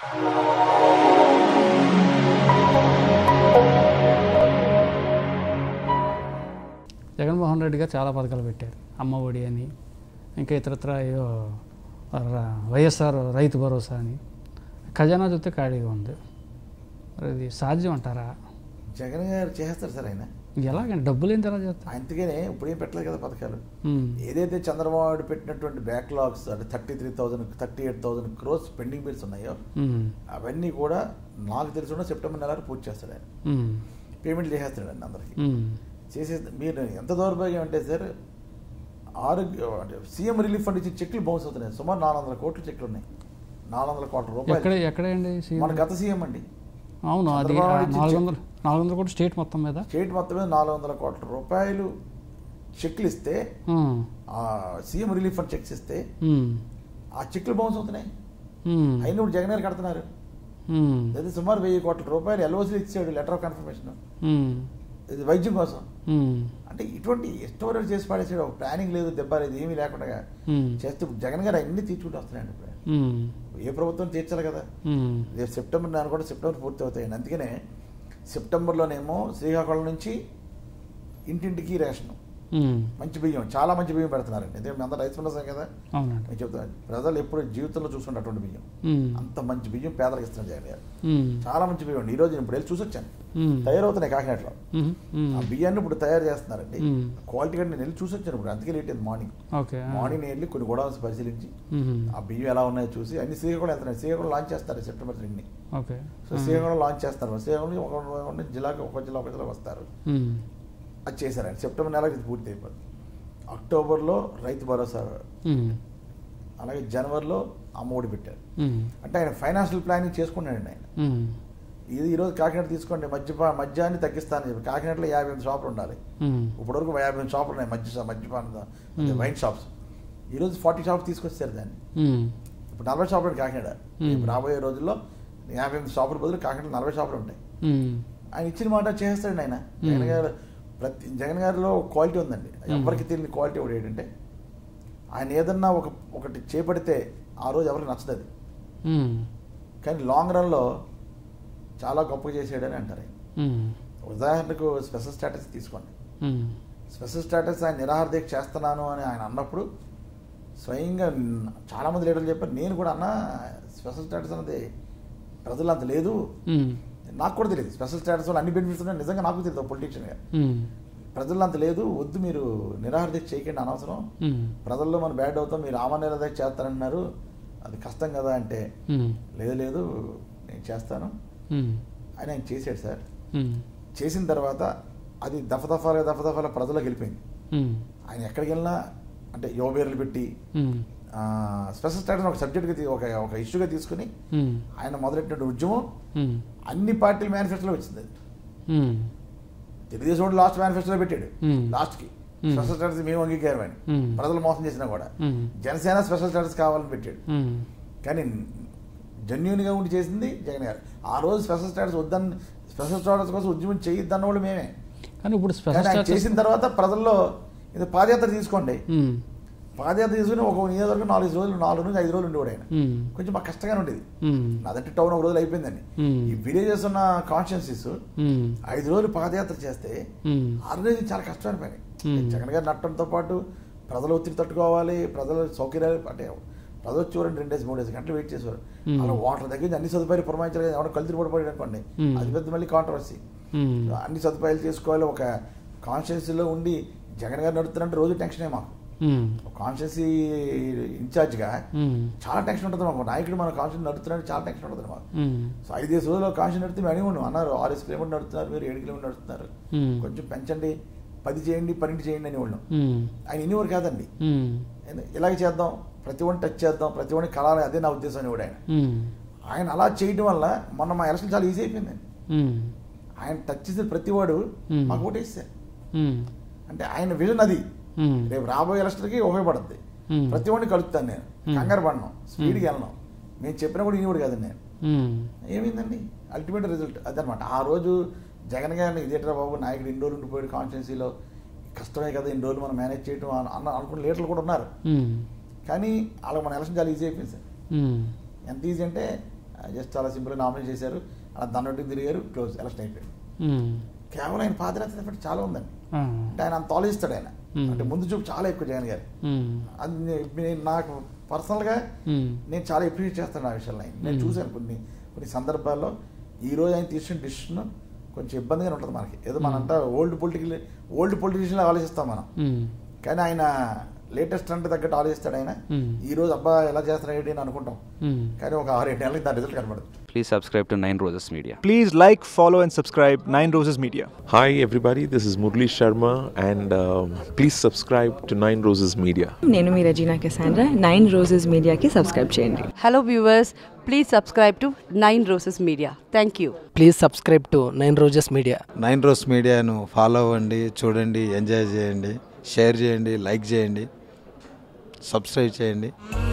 జగన్మోహన్ రెడ్డి గారు చాలా పథకాలు పెట్టారు అమ్మ ఒడి అని ఇంకా ఇతరత్ర ఏవో ర- వైఎస్ఆర్ రైతు భరోసా అని ఖజానా చూస్తే ఖాళీగా ఉంది మరి ఇది సాధ్యం అంటారా జగన్ గారు చేస్తారు సార్ ఆయన ఎలాగండి డబ్బులు ఏంటి ఎలా చేస్తారు అందుకనే ఇప్పుడేం పెట్టలేదు కదా పథకాలు ఉమ్, ఏదైతే చంద్రబాబు నాయుడు పెట్టినటువంటి బ్యాక్లాగ్స్ అంటే thirty three thousand thirty eight thousand crores pending bills ఉన్నాయో ఉమ్, అవన్నీ కూడా నాకు తెలిసి కూడా సెప్టెంబర్ నెలలో పూర్తి చేస్తాడు ఆయన ఉమ్, పేమెంట్ చేసేస్తాడు అండి అందరికి ఉమ్, చేసే మీరు ఎంత దౌర్భాగ్యం అంటే సార్ ఆరోగ్య అంటే సీఎం రిలీఫ్ ఫండ్ ఇచ్చి చెక్లు బౌన్స్ అవుతున్నాయి సుమారు నాలుగు వందల కోట్ల చెక్లు ఉన్నాయి నాలుగు వందల కోట్ల ఎక్కడ రూపాయలు ఎక్కడండి సీఎం? మన గత సీఎం అండి అవును అది చంద్రబాబు నాయుడు నాలుగు ఇచ్చి- వందలు నాలుగు వందలు కూడా స్టేట్ మొత్తం మీద స్టేట్ మొత్తం మీద నాలుగు వందల కోట్ల రూపాయలు చెక్లు ఇస్తే ఉమ్, ఆ సీఎం రిలీఫ్ ఫండ్ చెక్స్ ఇస్తే ఉమ్, ఆ చెక్లు బౌన్స్ అవుతున్నాయి ఉమ్, అయినా ఇప్పుడు జగన్ గారు కడుతున్నారు ఉమ్, అదే సుమారు వెయ్యి కోట్ల రూపాయలు ఎల్ఓసీలు ఇచ్చాడు లెటర్ ఆఫ్ కన్ఫర్మేషన్ ఉమ్, ఇది వైద్యం కోసం ఉమ్, అంటే ఇటువంటి స్టోరేజ్ చేసి పడేసాడు ఒక ప్లానింగ్ లేదు దెబ్బ లేదు ఏమీ లేకుండా ఉమ్, చేస్తే ఇప్పుడు జగన్ గారు అన్ని తీర్చుకుంటూ వస్తున్నాయండి ఇప్పుడు ఉమ్, ఏ ప్రభుత్వం తీర్చాలి కదా ఉమ్, రేపు సెప్టెంబర్ నెల కూడా సెప్టెంబర్ పూర్తి అవుతాయండి అందుకనే సెప్టెంబర్లోనేమో శ్రీకాకుళం నుంచి ఇంటింటికి రేషన్ ఉమ్, మంచి బియ్యం చాలా మంచి బియ్యం పెడుతున్నారండి అదే మేము అంతా రైతు ఉండసాం కదా అవునండి నేను చెప్తాను ప్రజలు ఎప్పుడు జీవితంలో చూసుకుంటే అటువంటి బియ్యం ఉమ్, అంత మంచి బియ్యం పేదలకు ఇస్తున్నారు జగన్ గారు ఉమ్, చాలా మంచి బియ్యం అండి ఈ రోజు నేను ఇప్పుడు వెళ్ళి చూసొచ్చాను ఉమ్, తయారవుతున్నాయి కాకినాడలో ఉమ్, ఉమ్, ఆ బియ్యాన్ని ఇప్పుడు తయారు చేస్తున్నారండి మ్మ్. క్వాలిటీ కంటే నేను వెళ్ళి చూసొచ్చాను ఇప్పుడు అందుకే లేట్ అయింది మార్నింగ్ ఓకే ఆ. మార్నింగ్ నేను వెళ్ళి కొన్ని గోడౌన్స్ పరిశీలించి ఉమ్, ఆ బియ్యం ఎలా ఉన్నాయో చూసి అన్ని శ్రీకాకుళం వెళ్తున్నాయి శ్రీకాకుళం లాంచ్ చేస్తారు సెప్టెంబర్ రెండుని ఓకే సో శ్రీకాకుళం లాంచ్ చేస్తారు శ్రీకాకుళం నుంచి ఒక ఒక జిల్లాకి ఒక జిల్లా ఒక జిల్లా వస్తారు ఉమ్, అది చేశారండి సెప్టెంబర్ నెలకి ఇది పూర్తి అయిపోతుంది అక్టోబర్లో రైతు భరోసా ఉమ్, అలాగే జనవరిలో అమ్మఒడి పెట్టారు ఉమ్, అంటే ఆయన ఫైనాన్షియల్ ప్లానింగ్ చేసుకున్నాడండి ఆయన ఉమ్, ఇది ఈరోజు కాకినాడ తీసుకోండి మద్యపా మద్యాన్ని తగ్గిస్తానని చెప్పి కాకినాడలో యాభై ఎనిమిది షాపులు ఉండాలి ఉమ్, ఇప్పటివరకు యాభై ఎనిమిది షాపులు ఉన్నాయి మద్య షా- మద్యపాన అదే మ్మ్. వైన్ షాప్స్ ఈరోజు ఫార్టీ షాప్స్ తీసుకొచ్చారు దాన్ని ఉమ్, ఇప్పుడు నలభై షాపులు ఉన్నాయి కాకినాడ మ్మ్. ఇప్పుడు రాబోయే రోజుల్లో యాభై ఎనిమిది షాపుల బదులు కాకినాడ నలభై షాపులు ఉంటాయి ఉమ్, ఆయన ఇచ్చిన మాట చేస్తాడండి ఆయన జగన్ గారు ప్రతి జగన్ గారిలో క్వాలిటీ ఉందండి ఎవరికి తెలియని క్వాలిటీ ఒకటి ఏంటంటే ఆయన ఏదన్నా ఒక ఒకటి చేపడితే ఆ రోజు ఎవరికి నచ్చదు అది ఉమ్, కానీ లాంగ్ రన్లో చాలా గొప్పగా చేసాడని అంటారు ఆయన. ఉమ్, ఉదాహరణకు స్పెషల్ స్టేటస్ తీసుకోండి ఉమ్, స్పెషల్ స్టేటస్ ఆయన నిరాహార దీక్ష చేస్తున్నాను అని ఆయన అన్నప్పుడు స్వయంగా న- చాలామంది లీడర్లు చెప్పారు నేను కూడా అన్నా స్పెషల్ స్టేటస్ అన్నది ప్రజలు అంత లేదు ఉమ్, నాకు కూడా తెలియదు స్పెషల్ స్టేటస్ వల్ల అన్ని బెనిఫిట్స్ ఉన్నాయి నిజంగా నాకు తెలియదు పొలిటీషియన్గా ఉమ్, ప్రజల్లో అంత లేదు వద్దు మీరు నిరాహార దీక్ష చేయకండి అనవసరం ఉమ్, ప్రజల్లో మనం బ్యాడ్ అవుతాం మీరు ఆమరణ నిరాహార దీక్ష చేస్తారంటున్నారు అది కష్టం కదా అంటే ఉమ్, లేదు లేదు నేను చేస్తాను ఉమ్, అని ఆయన చేశాడు సార్ ఉమ్, చేసిన తర్వాత అది దఫదఫాలుగా దఫదఫాల ప్రజలకు వెళ్ళిపోయింది ఉమ్, ఆయన ఎక్కడికి వెళ్ళినా అంటే యువబేర్లు పెట్టి ఉమ్, ఆ, స్పెషల్ స్టేటస్ ఒక సబ్జెక్ట్గా తీ- ఒక ఒక ఇష్యూగా తీసుకుని ఉమ్, ఆయన మొదలెట్టిన ఉద్యమం ఉమ్, అన్ని పార్టీల మేనిఫెస్టోలో వచ్చింది అది. ఉమ్, తెలుగుదేశం వాడు లాస్ట్ మేనిఫెస్టోలో పెట్టాడు Hmm. లాస్ట్కి Hmm. స్పెషల్ స్టేటస్ మేము అంగీకారమని Hmm. ప్రజలు మోసం చేసినా కూడా ఉమ్, జనసేన స్పెషల్ స్టేటస్ కావాలని పెట్టాడు ఉమ్, కానీ జెన్యున్గా ఉండి చేసింది జగన్ గారు ఆ రోజు స్పెషల్ స్టేటస్ వద్దని స్పెషల్ స్టేటస్ కోసం ఉద్యమం చేయొద్దన్న వాళ్ళు మేమే కానీ ఇప్పుడు స్పెషల్ కానీ ఆయన స్టాటస్ చేసిన తర్వాత ప్రజల్లో ఇది పాదయాత్ర తీసుకోండి ఉమ్, పాదయాత్ర తీసుకుని ఒక నియోజకవర్గం నాలుగు రోజులు నాలుగు నుంచి ఐదు రోజులు ఉండేవాడు ఆయన ఉమ్, కొంచెం మాకు కష్టంగానే ఉండేది ఉమ్, నాదంటే టౌన్ ఒక రోజులు అయిపోయిందండి Hmm. ఈ విలేజెస్ ఉన్న కాన్షియన్సీస్ ఉమ్, ఐదు రోజులు పాదయాత్ర చేస్తే ఉమ్, ఆర్గనైజింగ్ చాలా కష్టమైన పని Hmm. జగన్ గారు నట్టడంతో పాటు ప్రజల ఒత్తిడి తట్టుకోవాలి ప్రజల సౌకర్యాలు అంటే ప్రజలు వచ్చి చూడండి రెండు డేస్ మూడు డేస్ గంటలు వెయిట్ చేసేవారు Hmm. అలా వాటర్ దగ్గర నుంచి అన్ని సదుపాయాలు పురమాయించాలి ఎవరైనా కళ్ళు పడిపోయాడు అనుకోండి Hmm. అది పెద్ద మళ్ళీ కాంట్రవర్సీ ఉమ్, అన్ని సదుపాయాలు చేసుకోవాలి ఒక కాన్షియన్సీలో ఉండి జగన్ గారు నడుపుతున్నట్టు రోజు టెన్షనే మాకు ఉమ్, కాన్షియన్సీ ఇన్ఛార్జ్గా ఉమ్, చాలా టెన్షన్ ఉంటుంది మాకు నాయకుడు మన కాన్షియన్ నడుపుతున్నాడు చాలా టెన్షన్ ఉంటుంది మాకు ఉమ్, సో ఐదేసి రోజులు కాన్షియన్ నడితే మేము అడిగి అన్నారు ఆరు కిలోమీటర్ నడుపుతున్నారు మీరు ఏడు కిలోమీటర్ నడుపుతున్నారు ఉమ్, కొంచెం పెంచండి పది చేయండి పన్నెండు చేయండి అని వాళ్ళం ఉమ్, ఆయన ఇన్నివరు కాదండి ఉమ్, ఏంది, ఇలాగే చేద్దాం ప్రతి ఒక్కరిని టచ్ చేద్దాం ప్రతి ఒక్కరిని కలాలి అదే నా ఉద్దేశం అని కూడా ఆయన ఉమ్, ఆయన అలా చేయడం వల్ల మొన్న మా ఎలక్షన్ చాలా ఈజీ అయిపోయిందండి ఉమ్, ఆయన టచ్ చేసిన ప్రతి వాడు Hmm. మాకు ఓటేస్తారు ఉమ్, అంటే ఆయన విజన్ అది ఉమ్, రేపు రాబోయే ఎలక్షన్కి ఉపయోగపడుద్ది Hmm. ప్రతి వాడిని కలుపుతాను నేను Hmm. కంగారు పడను స్పీడ్కి వెళ్ళను నేను చెప్పినా కూడా ఇనివాడు కాదండి నేను ఉమ్, ఏమైందండి అల్టిమేట్ రిజల్ట్ అదనమాట ఆ రోజు జగన్ గారిని ఇదేట్రా బాబు నాయకుడు ఇన్ని రోజులు ఉండిపోయాడు కాన్స్టిట్యున్సీలో కష్టమే కదా ఇన్ని రోజులు మనం మేనేజ్ చేయడం అన్న- అన్న అనుకున్న లీడర్లు కూడా ఉన్నారు ఉమ్, కానీ అలా మన ఎలక్షన్ చాలా ఈజీ అయిపోయింది సార్ ఉమ్, ఎంత ఈజీ అంటే జస్ట్ చాలా సింపుల్గా నామినేట్ చేశారు అలా దాన్ని తిరిగారు క్లోజ్ ఎలక్షన్ అయిపోయాడు ఉమ్, కేవలం ఆయన పాదయాత్ర ఎఫెక్ట్ చాలా ఉందండి ఆ, అంటే ఆయన అంత ఆలోచిస్తాడు ఆయన Hmm. అంటే ముందు చూపు చాలా ఎక్కువ జగన్ గారు ఉమ్, అది నే- నేను నాకు పర్సనల్గా ఉమ్, నేను చాలా అప్రిషియేట్ చేస్తాను ఆ విషయంలో ఆయన. నేను Hmm. చూశాను కొన్ని కొన్ని సందర్భాల్లో ఈ రోజు ఆయన తీసుకున్న డిసిషన్ కొంచెం ఇబ్బందిగానే ఉంటుంది మనకి ఏదో మనంతా ఓల్డ్ పొలిటికల్ ఓల్డ్ పొలిటీషియన్ ఆలోచిస్తాం మనం ఉమ్, కానీ ఆయన లేటెస్ట్ అంటే తగ్గట్టు ఆలోచిస్తాడు ఆయన Hmm. ఈ రోజు అబ్బా ఎలా చేస్తున్నాడు అని అనుకుంటాం ఉమ్. కానీ ఒక ఆరు ఏడు నెలలకి దాని రిజల్ట్ కనబడదు Please subscribe to Nine Roses Media. Please like, follow, and subscribe Nine Roses Media. Hi, everybody. This is Murli Sharma, and um, please subscribe to Nine Roses Media. నేను మీ రజీనా కెసాండ్రా నైన్ రోజెస్ మీడియాకి subscribe చేయండి Hello viewers, please subscribe to Nine Roses Media. Thank you. Please subscribe to nine roses media nine rose మీడియాను follow అవ్వండి చూడండి enjoy చేయండి share చేయండి like చేయండి సబ్స్క్రైబ్ చేయండి